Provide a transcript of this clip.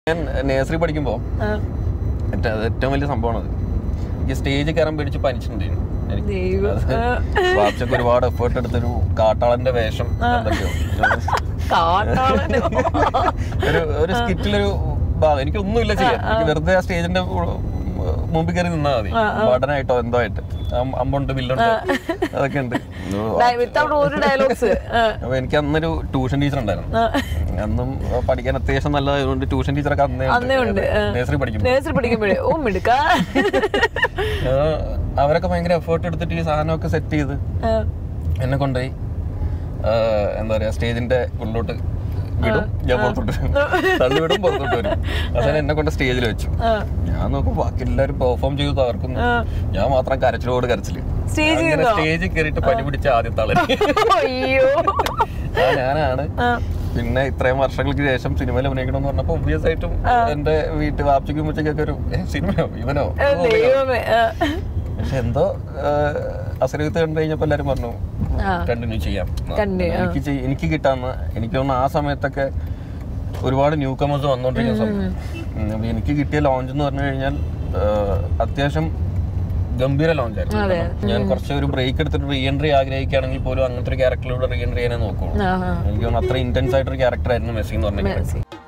ഞാൻ നേഴ്സറി പഠിക്കുമ്പോൾ ആ. ഏറ്റവും അത് ഏറ്റവും വലിയ സംഭവമാണ് അത് എനിക്ക് സ്റ്റേജിൽ കയറാൻ പേടിച്ച് പനിച്ചിട്ടുണ്ടായിരുന്നു എനിക്ക് ദൈവം. അത് വാപ്ചക്ക് ഒരുപാട് എഫേർട്ട് എടുത്തൊരു കാട്ടാളന്റെ വേഷം എന്തൊക്കെയോ കാട്ടാളനോ ഒരു ഒരു സ്കിറ്റിലൊരു ഭാഗം എനിക്കൊന്നുമില്ല ചെയ്യാൻ എനിക്ക് വെറുതെ ആ സ്റ്റേജിന്റെ മുമ്പിൽ കയറി നിന്നാ മതി പഠനമായിട്ടോ എന്തോ ആയിട്ട് അം- അമ്പുണ്ട് ബില്ലുണ്ട് അതൊക്കെ ഉണ്ട് വിത്തൗട്ട് ഒരു ഡയലോഗ്സ് അപ്പൊ എനിക്ക് അന്നൊരു ട്യൂഷൻ ടീച്ചർ ഉണ്ടായിരുന്നു അന്നും പഠിക്കാൻ അത്യാവശ്യം നല്ലതായതുകൊണ്ട് ട്യൂഷൻ ടീച്ചറൊക്കെ അന്നേ അന്നേ ഉണ്ട് നേഴ്സറി പഠിക്കുമ്പോൾ നേഴ്സറി പഠിക്കുമ്പോഴേ ഓ മിടുക്ക ആ, അവരൊക്കെ ഭയങ്കര എഫേർട്ട് എടുത്തിട്ട് ഈ സാധനമൊക്കെ സെറ്റ് ചെയ്ത് എന്നെ കൊണ്ടുപോയി ആ, എന്താ പറയാ സ്റ്റേജിന്റെ ഉള്ളിലോട്ട് വിടും ഞാൻ പുറത്തോട്ട് വരും തള്ളി വിടും പുറത്തോട്ട് വരും അവസാനം എന്നെ കൊണ്ട് സ്റ്റേജിൽ വെച്ചു ഞാൻ നോക്കും ബാക്കി എല്ലാവരും പെർഫോം ചെയ്തു തകർക്കുന്നു ഞാൻ മാത്രം കരച്ചിലോട് കരച്ചില് സ്റ്റേജിൽ അങ്ങനെ സ്റ്റേജിൽ കയറിയിട്ട് പനി പിടിച്ച ആദ്യത്തെ ആളെ അയ്യോ ആ ഞാനാണ് ആ. പിന്നെ ഇത്രയും വർഷങ്ങൾക്ക് ശേഷം സിനിമയിൽ അഭിനയിക്കണം എന്ന് പറഞ്ഞപ്പോ ഒബ്വിയസ് ആയിട്ടും എന്റെ വീട്ടിൽ വാപ്ചയ്ക്കും ഉച്ചയ്ക്കൊക്കെ ഒരു "ഏ, സിനിമയോ ഇവനോ ഏ, ദൈവമേ ആ. പക്ഷെ എന്തോ അസുരത്ത് കണ്ടു കഴിഞ്ഞപ്പോ എല്ലാരും പറഞ്ഞു ആ. കണ്ടിന്യൂ ചെയ്യാം Continue, ആ. എനിക്ക് ചെയ്- എനിക്ക് കിട്ടാന്ന് എനിക്ക് തോന്നുന്നു ആ സമയത്തൊക്കെ ഒരുപാട് ന്യൂ കമേഴ്സ് വന്നോണ്ടിരിക്കുന്ന സമയം ഉം, അപ്പൊ എനിക്ക് കിട്ടിയ ലോഞ്ച് എന്ന് പറഞ്ഞു കഴിഞ്ഞാൽ ആ, അത്യാവശ്യം ഗംഭീര ലോഞ്ച് ആയിരുന്നു അതെ. ഞാൻ കുറച്ച് ഒരു ബ്രേക്ക് എടുത്തിട്ട് റീ എൻട്രി ആഗ്രഹിക്കുകയാണെങ്കിൽ പോലും അങ്ങനത്തെ ഒരു ക്യാരക്ടറിലൂടെ റീ എൻട്രി ചെയ്യാനേ നോക്കുള്ളൂ ആ, ആ. എനിക്ക് തോന്നുന്നു അത്ര ഇന്റൻസ് ആയിട്ടൊരു ക്യാരക്ടർ ആയിരുന്നു മെസ്സി എന്ന് പറഞ്ഞിട്ടുണ്ടെങ്കിൽ മെസ്സി.